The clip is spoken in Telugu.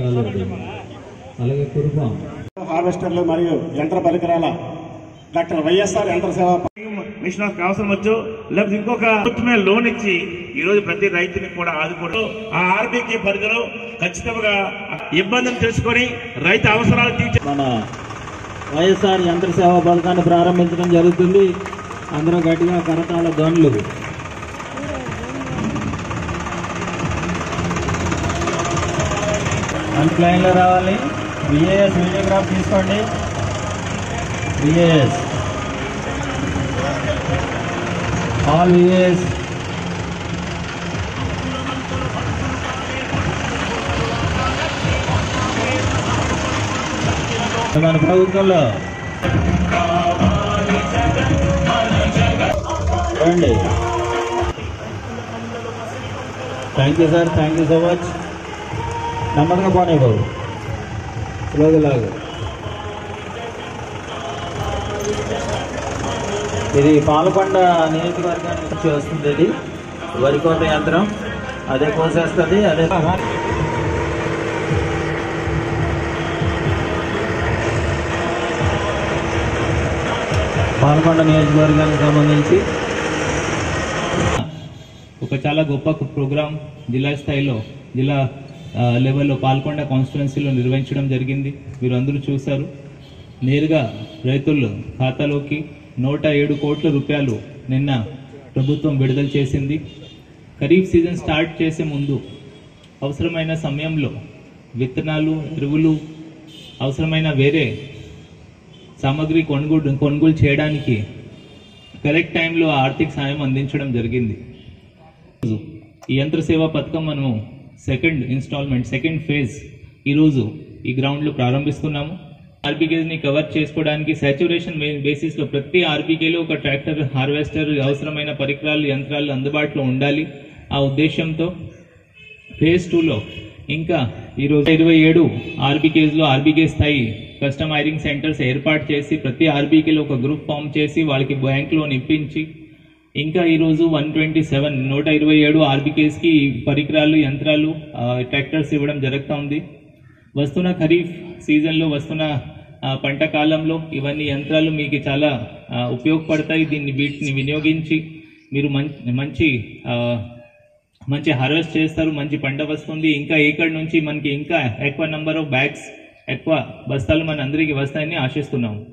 కాలేదు అలాగే కురుపాం హార్వెస్టర్లు మరియు యంత్ర పరికరాల డాక్టర్ వైఎస్ఆర్ యంత్ర సేవ మిషన్ ఆఫ్ అవసరం వచ్చు లేకపోతే ఇంకొక ప్రభుత్వమే లోన్ ఇచ్చి ఈ రోజు ప్రతి రైతుని కూడా ఆదుకోవడం ఆ ఆర్బీకే పరిధిలో ఖచ్చితంగా ఇబ్బందులు తెలుసుకొని రైతు అవసరాలు తీర్చే మన వైఎస్ఆర్ యంత్ర సేవా పథకాన్ని ప్రారంభించడం జరుగుతుంది అందరూ గట్టిగా కరతాళ ధ్వనులు ఫ్రంట్ లైన్లో రావాలి విఏఎస్ వీడియోగ్రాఫ్ తీసుకోండి విఏఎస్ ఆల్ విఏఎస్ మన ప్రభుత్వంలో రండి thank you sir thank you so much నెమ్మదిగా పోనీ బాబు స్లోగా లాగు ఇది పాలకొండ నియోజకవర్గానికి నుంచి వస్తుంది ఇది వరి కోత యంత్రం అదే కోసేస్తుంది అదే పాలకొండ నియోజకవర్గానికి సంబంధించి ఒక చాలా గొప్ప ప్రోగ్రాం జిల్లా స్థాయిలో జిల్లా ఆ, లెవెల్లో పాల్కొండ కాన్స్టిట్యున్సీలో నిర్వహించడం జరిగింది మీరు అందరూ చూశారు నేరుగా రైతుల ఖాతాలోకి నూట ఏడు కోట్ల రూపాయలు నిన్న ప్రభుత్వం విడుదల చేసింది ఖరీఫ్ సీజన్ స్టార్ట్ చేసే ముందు అవసరమైన సమయంలో విత్తనాలు ఎరువులు అవసరమైన వేరే సామాగ్రి కొనుగోలు కొనుగోలు చేయడానికి కరెక్ట్ టైంలో ఆర్థిక సాయం అందించడం జరిగింది ఈ యంత్ర సేవా పథకం మనము సెకండ్ ఇన్స్టాల్మెంట్ సెకండ్ ఫేజ్ ఈరోజు ఈ గ్రౌండ్లో ప్రారంభిస్తున్నాము ఆర్బీకేని కవర్ చేసుకోవడానికి సాచురేషన్ బేసిస్ లో ప్రతి ఆర్బీకేలో ఒక ట్రాక్టర్ హార్వెస్టర్ అవసరమైన పరికరాలు యంత్రాలు అందుబాటులో ఉండాలి ఆ ఉద్దేశంతో ఫేజ్ టూలో ఇంకా ఈరోజు ఇరవై ఏడు ఆర్బీకేస్లో ఆర్బీకే స్థాయి కస్టమ్ హైరింగ్ సెంటర్స్ ఏర్పాటు చేసి ప్రతి ఆర్బీకేలో ఒక గ్రూప్ ఫామ్ చేసి వాళ్ళకి బ్యాంక్ లోన్ ఇప్పించి ఇంకా ఈరోజు వన్ ట్వంటీ సెవెన్ నూట ఇరవై ఏడు ఆర్బీకేస్కి పరికరాలు యంత్రాలు ఆ, ట్రాక్టర్స్ ఇవ్వడం జరుగుతూ ఉంది వస్తున్న ఖరీఫ్ సీజన్లో వస్తున్న ఆ, పంట కాలంలో ఇవన్నీ యంత్రాలు మీకు చాలా ఆ, ఉపయోగపడతాయి దీన్ని వీటిని వినియోగించి మీరు మంచి మంచి ఆ, మంచి హార్వెస్ట్ చేస్తారు మంచి పంట వస్తుంది ఇంకా ఇక్కడ నుంచి మనకి ఇంకా ఎక్కువ నంబర్ ఆఫ్ బ్యాగ్స్ ఎక్కువ బస్తాలు మన అందరికీ వస్తాయని ఆశిస్తున్నాము